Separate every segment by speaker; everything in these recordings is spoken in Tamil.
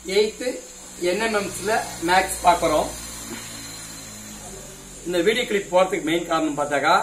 Speaker 1: எயித்து என்எம்எம்ஸ்ல மேக்ஸ் பார்க்குறோம் இந்த வீடியோ கிளிப் போறதுக்கு மெயின் காரணம் பார்த்தாக்கா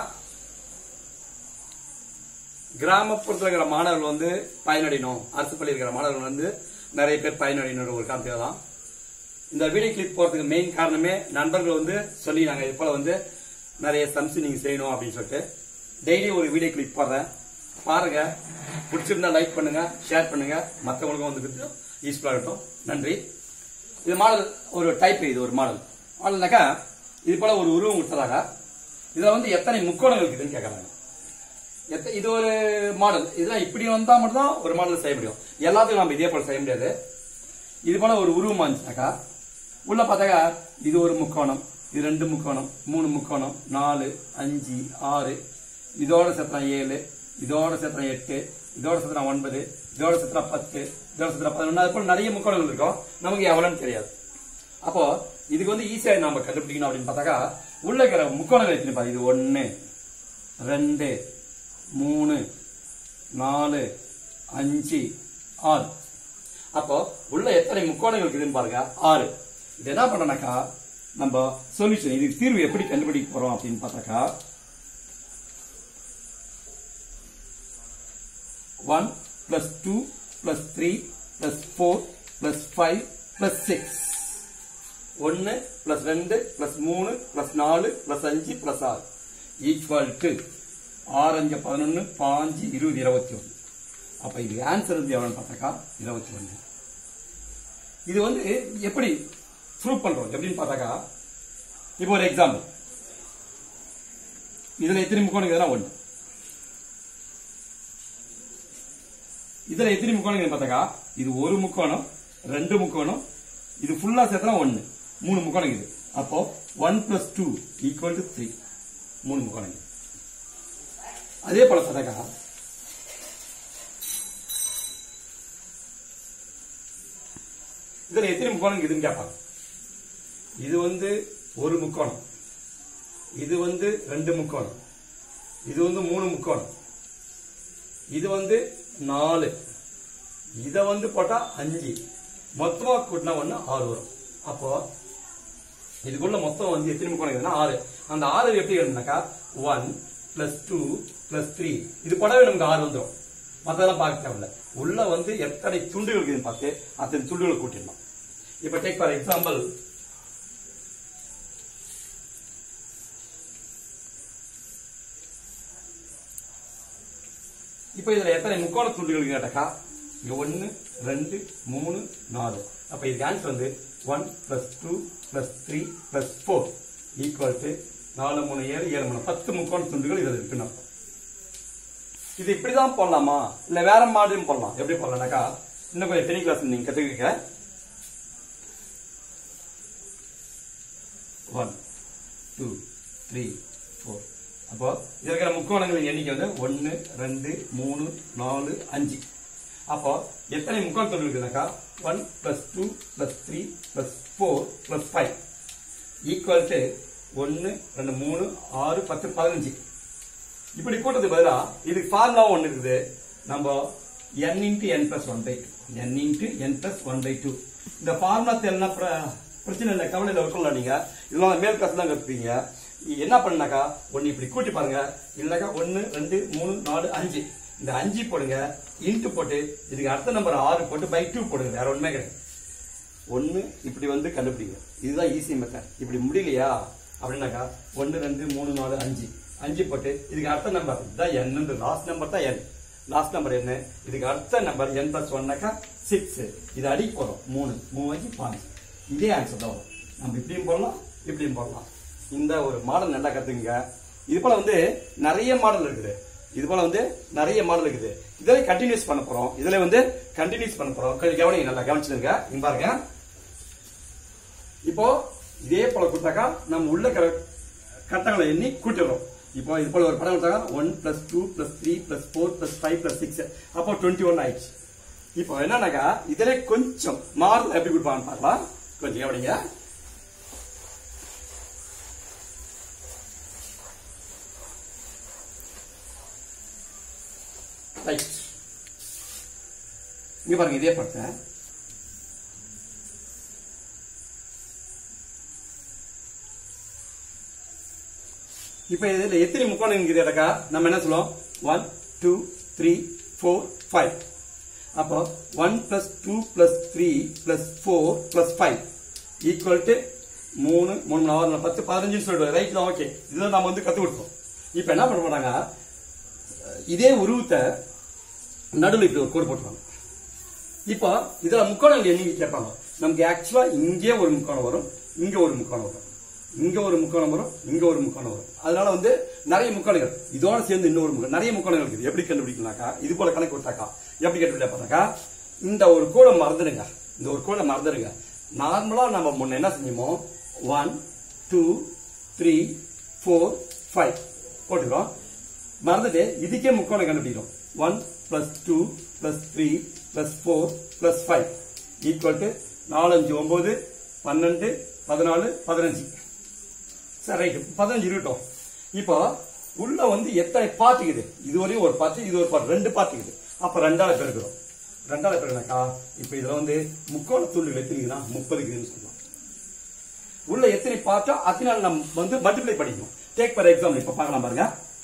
Speaker 1: கிராமப்புறத்தில் இருக்கிற மாணவர்கள் வந்து பயனடையணும் அரசு பள்ளி இருக்கிற மாணவர்கள் வந்து நிறைய பேர் பயனடையணும் ஒரு காரணத்துக்கு தான் இந்த வீடியோ கிளிப் போறதுக்கு மெயின் காரணமே நண்பர்கள் வந்து சொல்லி நாங்க இது போல வந்து நிறைய சம்ஸ் நீங்க செய்யணும் அப்படின்னு சொல்லிட்டு டெய்லி ஒரு வீடியோ கிளிப் போடுறேன் பாருங்க பிடிச்சிருந்தா லைக் பண்ணுங்க ஷேர் பண்ணுங்க மற்றவங்களுக்கும் வந்து யூஸ்ஃபுல்லாக இருக்கட்டும் நன்றி இது மாடல் ஒரு டைப் இது ஒரு மாடல் மாடல்னாக்கா இது போல ஒரு உருவம் கொடுத்ததாக இதுல வந்து எத்தனை முக்கோணங்கள் இருக்குதுன்னு கேட்கறாங்க எத்த- இது ஒரு மாடல் இதெல்லாம் இப்படி வந்தா மட்டும் தான் ஒரு மாடல் செய்ய முடியும் எல்லாத்துக்கும் நம்ம இதே போல செய்ய முடியாது இது போல ஒரு உருவமா இருந்துச்சுனாக்கா உள்ள பார்த்தாக்கா இது ஒரு முக்கோணம் இது ரெண்டு முக்கோணம் மூணு முக்கோணம் நாலு அஞ்சு ஆறு இதோட சேர்த்தா ஏழு இதோட சேர்த்தா எட்டு இதோட சேர்த்தா ஒன்பது இதோட சேர்த்தா பத்து இதோட சேர்த்தா பதினொன்று அது போல நிறைய முக்கோணங்கள் இருக்கும் நமக்கு எவ்வளவுன்னு தெரியாது அப்போ இதுக்கு வந்து ஈஸியா நம்ம கண்டுபிடிக்கணும் அப்படின்னு பார்த்தாக்கா உள்ள இருக்கிற முக்கோணங்கள் எத்தனை பாரு இது ஒன்னு ரெண்டு மூணு நாலு அஞ்சு ஆறு அப்போ உள்ள எத்தனை முக்கோணங்கள் இருக்குதுன்னு பாருங்க ஆறு இது என்ன பண்ணனாக்கா நம்ம சொல்யூஷன் இதுக்கு தீர்வு எப்படி கண்டுபிடிக்க போறோம் அப்படின்னு பார்த்தாக்கா one plus two plus three plus four plus five plus six ஒன்னு பிளஸ் ரெண்டு பிளஸ் மூணு பிளஸ் நாலு பிளஸ் அஞ்சு பிளஸ் ஆறு ஈக்குவல் டு ஆறு அஞ்சு பதினொன்னு பாஞ்சு இருபது இருபத்தி ஒன்று அப்ப இது ஆன்சர் வந்து எவ்வளவு பார்த்தாக்கா இருபத்தி ஒன்று இது வந்து எப்படி ப்ரூவ் பண்றோம் எப்படின்னு பார்த்தாக்கா இப்போ ஒரு எக்ஸாம்பிள் இதுல எத்தனை முக்கோணம் இதெல்லாம் ஒன்று இதுல எத்தனை முக்கோணம் பார்த்தாக்கா இது ஒரு முக்கோணம் ரெண்டு முக்கோணம் இது ஃபுல்லா சேர்த்தா ஒன்னு மூணு முக்கோணம் இது அப்போ one plus two equal to three மூணு முக்கோணம் இது அதே போல பார்த்தாக்கா இதுல எத்தனை முக்கோணம் இதுன்னு கேட்பாங்க இது வந்து ஒரு முக்கோணம் இது வந்து ரெண்டு முக்கோணம் இது வந்து மூணு முக்கோணம் இது வந்து நாலு இத வந்து போட்டா அஞ்சு மொத்தமா கூட்டினா ஒண்ணு ஆறு வரும் அப்போ இதுக்குள்ள மொத்தம் வந்து எத்தனை முக்கோணம் இருக்குதுன்னா ஆறு அந்த ஆறு எப்படி வேணும்னாக்கா one plus two plus three இது போடவே நமக்கு ஆறு வந்துடும் மத்ததெல்லாம் பார்க்க தேவையில்ல உள்ள வந்து எத்தனை துண்டுகள் இருக்குதுன்னு பார்த்து அத்தனை துண்டுகளை கூட்டிடலாம் இப்ப டேக் ஃபார் எக்ஸாம்பிள் இப்போ இதுல எத்தனை முக்கோண துண்டுகள் கேட்டாக்கா இங்க ஒன்னு ரெண்டு மூணு நாலு அப்ப இதுக்கு ஆன்சர் வந்து one plus two plus three plus four equal to நாலு மூணு ஏழு ஏழு மூணு பத்து முக்கோண துண்டுகள் இதுல இருக்குன்னு அர்த்தம். இது இப்படிதான் போடலாமா இல்ல வேற மாதிரியும் போடலாம் எப்படி போடலாம்னாக்கா இன்னும் கொஞ்சம் பெரிய கிளாஸ் நீங்க கத்துக்க ஒன் டூ த்ரீ ஃபோர் அப்போ இதுல இருக்கிற முக்கோணங்களின் எண்ணிக்கை வந்து ஒன்னு ரெண்டு மூணு நாலு அஞ்சு அப்போ எத்தனை முக்கோண தொழில் இருக்குதுனாக்கா one plus two plus three plus four plus five equal to ஒன்னு ரெண்டு மூணு ஆறு பத்து பதினஞ்சு இப்படி போட்டதுக்கு பதிலா இதுக்கு ஃபார்முலா ஒன்று இருக்குது நம்ம n into N plus one by two N into N plus one by two இந்த ஃபார்முலா தெரியல பிரச்சனை இல்லை கவலையில் விட்டுலாம் நீங்க இதெல்லாம் மேல் கிளாஸ் தான் கற்றுப்பீங்க என்ன பண்ணாக்கா ஒன்னு இப்படி கூட்டி பாருங்க இல்லைக்கா ஒன்னு ரெண்டு மூணு நாலு அஞ்சு இந்த அஞ்சு போடுங்க இன்ட்டு போட்டு இதுக்கு அடுத்த நம்பர் ஆறு போட்டு பை டூ போடுங்க வேற ஒண்ணுமே கிடையாது ஒன்னு இப்படி வந்து கண்டுபிடிங்க இதுதான் ஈஸி மெத்தட் இப்படி முடியலையா அப்படின்னாக்கா ஒன்னு ரெண்டு மூணு நாலு அஞ்சு அஞ்சு போட்டு இதுக்கு அடுத்த நம்பர் இதுதான் என் லாஸ்ட் நம்பர் தான் என் லாஸ்ட் நம்பர் என்ன இதுக்கு அடுத்த நம்பர் என் பிளஸ் ஒன்னாக்கா சிக்ஸ் இது அடிக்க போறோம் மூணு மூணு அஞ்சு பாஞ்சு இதே ஆன்சர் தான் வரும் நம்ம இப்படியும் போடலாம் இப்படியும் போடலாம் இந்த ஒரு மாடல் நல்லா கத்துக்குங்க இது போல வந்து நிறைய மாடல் இருக்குது இது போல வந்து நிறைய மாடல் இருக்குது இதுல கண்டினியூஸ் பண்ண போறோம் இதுல வந்து கண்டினியூஸ் பண்ண போறோம் கொஞ்சம் கவனிங்க நல்லா கவனிச்சிருங்க இங்க பாருங்க இப்போ இதே போல கொடுத்தாக்கா நம்ம உள்ள இருக்கிற கட்டங்களை எண்ணி கூட்டிடுறோம் இப்போ இது போல ஒரு படம் கொடுத்தாக்கா one plus two plus three plus four plus five plus six அப்போ டுவெண்ட்டி ஒன் ஆயிடுச்சு இப்போ என்னன்னாக்கா இதுல கொஞ்சம் மாடல் எப்படி கொடுப்பாங்கன்னு பார்க்கலாம் கொஞ்சம் கவனிங்க ரைட் இங்க பாருங்க இதே படத்தை இப்ப இதுல எத்தனை முக்கோணம் இருக்குதுக்கா நம்ம என்ன சொல்லுவோம் one two three four five அப்போ one plus two plus three plus four plus five equal to மூணு மூணு மணி நேரம் பத்து பதினஞ்சுன்னு சொல்லிடுவோம் ரைட் தான் ஓகே இதுதான் நம்ம வந்து கத்து கொடுத்தோம் இப்போ என்ன பண்ண மாட்டாங்க இதே உருவத்தை நடுவில் இப்படி ஒரு கோடு போட்டுருவாங்க இப்போ இதுல முக்கோணங்கள் எண்ணிக்கை கேட்பாங்க நமக்கு ஆக்சுவலா இங்கே ஒரு முக்கோணம் வரும் இங்க ஒரு முக்கோணம் வரும் இங்க ஒரு முக்கோணம் வரும் இங்க ஒரு முக்கோணம் வரும் அதனால வந்து நிறைய முக்கோணங்கள் இதோட சேர்ந்து இன்னொரு முக்கோணம் நிறைய முக்கோணங்கள் இருக்குது எப்படி கண்டுபிடிக்கலாக்கா இது போல கணக்கு கொடுத்தாக்கா எப்படி கண்டுபிடிக்க பார்த்தாக்கா இந்த ஒரு கோடை மறந்துடுங்க இந்த ஒரு கோடை மறந்துடுங்க நார்மலா நம்ம முன்ன என்ன செஞ்சோமோ one two three four five போட்டுக்கிறோம் மறந்துட்டு இதுக்கே முக்கோணம் கண்டுபிடிக்கிறோம் one plus two plus three plus four plus five equal to நாலஞ்சு ஒன்பது பன்னெண்டு பதினாலு பதினஞ்சு சரி ரைட்டு பதினஞ்சு இருக்கட்டும் இப்போ உள்ள வந்து எத்தனை பார்ட் இருக்குது இது வரையும் ஒரு பார்ட் இது ஒரு பார்ட் ரெண்டு பார்ட் இருக்குது அப்ப ரெண்டால பெருக்கிறோம் ரெண்டால பெருக்கணக்கா இப்ப இதுல வந்து முக்கோண துண்டுகள் எத்தனைக்குன்னா முப்பது இருக்குதுன்னு சொல்லலாம் உள்ள எத்தனை பார்ட்டோ அத்தனை நம்ம வந்து மல்டிப்ளை பண்ணிக்கணும் டேக் ஃபார் எக்ஸாம்பிள் இப்ப பார்க்கலாம் பாருங்க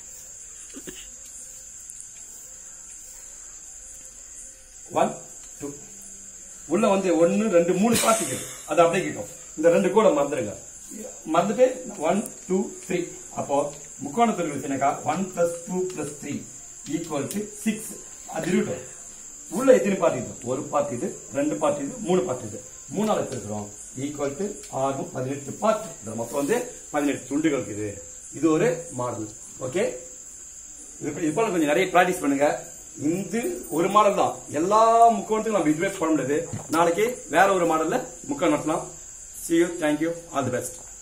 Speaker 1: ஒன் டூ உள்ள வந்து ஒன்னு ரெண்டு மூணு பார்ட்டிக்கு அது அப்படியே கிட்டும் இந்த ரெண்டு கூட மறந்துடுங்க மறந்துட்டு ஒன் டூ த்ரீ அப்போ முக்கோணத்தில் வச்சுனாக்கா one plus two plus three equal to six அது இருக்கட்டும் உள்ள எத்தனை பார்ட்டி இது ஒரு பார்ட்டி இது ரெண்டு பார்ட்டி இது மூணு பார்ட்டி இது மூணாவது எடுத்துக்கிறோம் ஈக்குவல் டு ஆறு பதினெட்டு பார்ட் இது மொத்தம் வந்து பதினெட்டு துண்டுகள் இருக்குது இது ஒரு மாடல் ஓகே இது இது போல கொஞ்சம் நிறைய பிராக்டிஸ் பண்ணுங்க இந்த ஒரு மாடல் தான் எல்லா முக்கோணத்துக்கும் நம்ம இதுவே பண்ண முடியாது நாளைக்கு வேற ஒரு மாடல்ல முக்கோணம் நடத்தலாம் see you thank you all the best